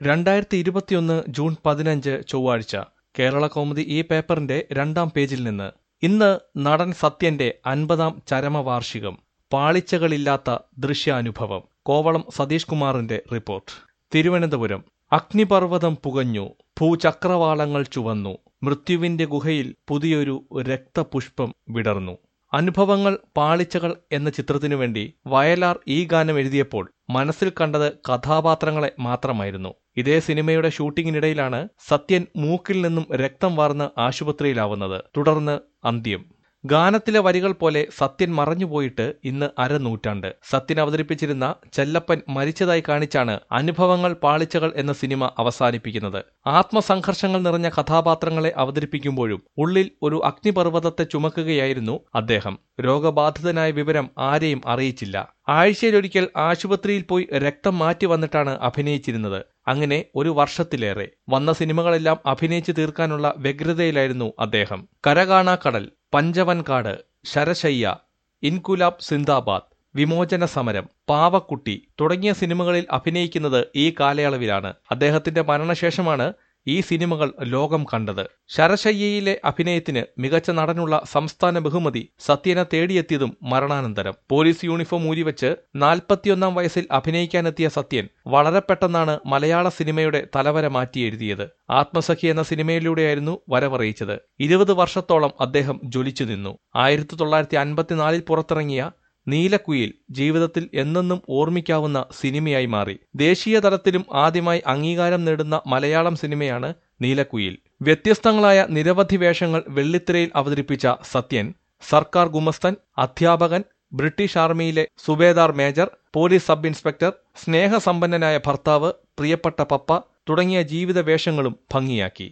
രണ്ടായിരത്തി ഇരുപത്തിയൊന്ന് ജൂൺ പതിനഞ്ച് ചൊവ്വാഴ്ച കേരള കൗമുദി ഈ പേപ്പറിന്റെ രണ്ടാം പേജിൽ നിന്ന് ഇന്ന് നടൻ സത്യന്റെ അൻപതാം ചരമവാർഷികം പാളിച്ചകളില്ലാത്ത ദൃശ്യാനുഭവം കോവളം സതീഷ് കുമാറിന്റെ റിപ്പോർട്ട് തിരുവനന്തപുരം അഗ്നിപർവ്വതം പുകഞ്ഞു ഭൂചക്രവാളങ്ങൾ ചുവന്നു മൃത്യുവിന്റെ ഗുഹയിൽ പുതിയൊരു രക്തപുഷ്പം വിടർന്നു അനുഭവങ്ങൾ പാളിച്ചകൾ എന്ന ചിത്രത്തിനു വേണ്ടി വയലാർ ഈ ഗാനം എഴുതിയപ്പോൾ മനസ്സിൽ കണ്ടത് കഥാപാത്രങ്ങളെ മാത്രമായിരുന്നു ഇതേ സിനിമയുടെ ഷൂട്ടിങ്ങിനിടയിലാണ് സത്യൻ മൂക്കിൽ നിന്നും രക്തം വാർന്ന് ആശുപത്രിയിലാവുന്നത് തുടർന്ന് അന്ത്യം ഗാനത്തിലെ വരികൾ പോലെ സത്യൻ മറഞ്ഞുപോയിട്ട് ഇന്ന് അരനൂറ്റാണ്ട് സത്യൻ അവതരിപ്പിച്ചിരുന്ന ചെല്ലപ്പൻ മരിച്ചതായി കാണിച്ചാണ് അനുഭവങ്ങൾ പാളിച്ചകൾ എന്ന സിനിമ അവസാനിപ്പിക്കുന്നത് ആത്മസംഘർഷങ്ങൾ നിറഞ്ഞ കഥാപാത്രങ്ങളെ അവതരിപ്പിക്കുമ്പോഴും ഉള്ളിൽ ഒരു അഗ്നിപർവ്വതത്തെ ചുമക്കുകയായിരുന്നു അദ്ദേഹം രോഗബാധിതനായ വിവരം ആരെയും അറിയിച്ചില്ല ആഴ്ചയിലൊരിക്കൽ ആശുപത്രിയിൽ പോയി രക്തം മാറ്റി വന്നിട്ടാണ് അഭിനയിച്ചിരുന്നത് അങ്ങനെ ഒരു വർഷത്തിലേറെ വന്ന സിനിമകളെല്ലാം അഭിനയിച്ചു തീർക്കാനുള്ള വ്യഗ്രതയിലായിരുന്നു അദ്ദേഹം കരകാണാക്കടൽ പഞ്ചവൻകാട് ശരശയ്യ ഇൻകുലാബ് സിന്ദാബാദ് വിമോചന സമരം പാവക്കുട്ടി തുടങ്ങിയ സിനിമകളിൽ അഭിനയിക്കുന്നത് ഈ കാലയളവിലാണ് അദ്ദേഹത്തിന്റെ മരണശേഷമാണ് ഈ സിനിമകൾ ലോകം കണ്ടത് ശരശയ്യയിലെ അഭിനയത്തിന് മികച്ച നടനുള്ള സംസ്ഥാന ബഹുമതി സത്യനെ തേടിയെത്തിയതും മരണാനന്തരം പോലീസ് യൂണിഫോം ഊരിവെച്ച് നാൽപ്പത്തിയൊന്നാം വയസ്സിൽ അഭിനയിക്കാനെത്തിയ സത്യൻ വളരെ പെട്ടെന്നാണ് മലയാള സിനിമയുടെ തലവര മാറ്റി എഴുതിയത് ആത്മസഖി എന്ന സിനിമയിലൂടെയായിരുന്നു വരവറിയിച്ചത് ഇരുപത് വർഷത്തോളം അദ്ദേഹം ജ്വലിച്ചു നിന്നു ആയിരത്തി തൊള്ളായിരത്തി അൻപത്തിനാലിൽ പുറത്തിറങ്ങിയ നീലക്കുയിൽ ജീവിതത്തിൽ എന്നെന്നും ഓർമ്മിക്കാവുന്ന സിനിമയായി മാറി ദേശീയ തലത്തിലും ആദ്യമായി അംഗീകാരം നേടുന്ന മലയാളം സിനിമയാണ് നീലക്കുയിൽ വ്യത്യസ്തങ്ങളായ നിരവധി വേഷങ്ങൾ വെള്ളിത്തിരയിൽ അവതരിപ്പിച്ച സത്യൻ സർക്കാർ ഗുമസ്തൻ അധ്യാപകൻ ബ്രിട്ടീഷ് ആർമിയിലെ സുബേദാർ മേജർ പോലീസ് സബ് ഇൻസ്പെക്ടർ സ്നേഹസമ്പന്നനായ ഭർത്താവ് പ്രിയപ്പെട്ട പപ്പ തുടങ്ങിയ ജീവിത വേഷങ്ങളും ഭംഗിയാക്കി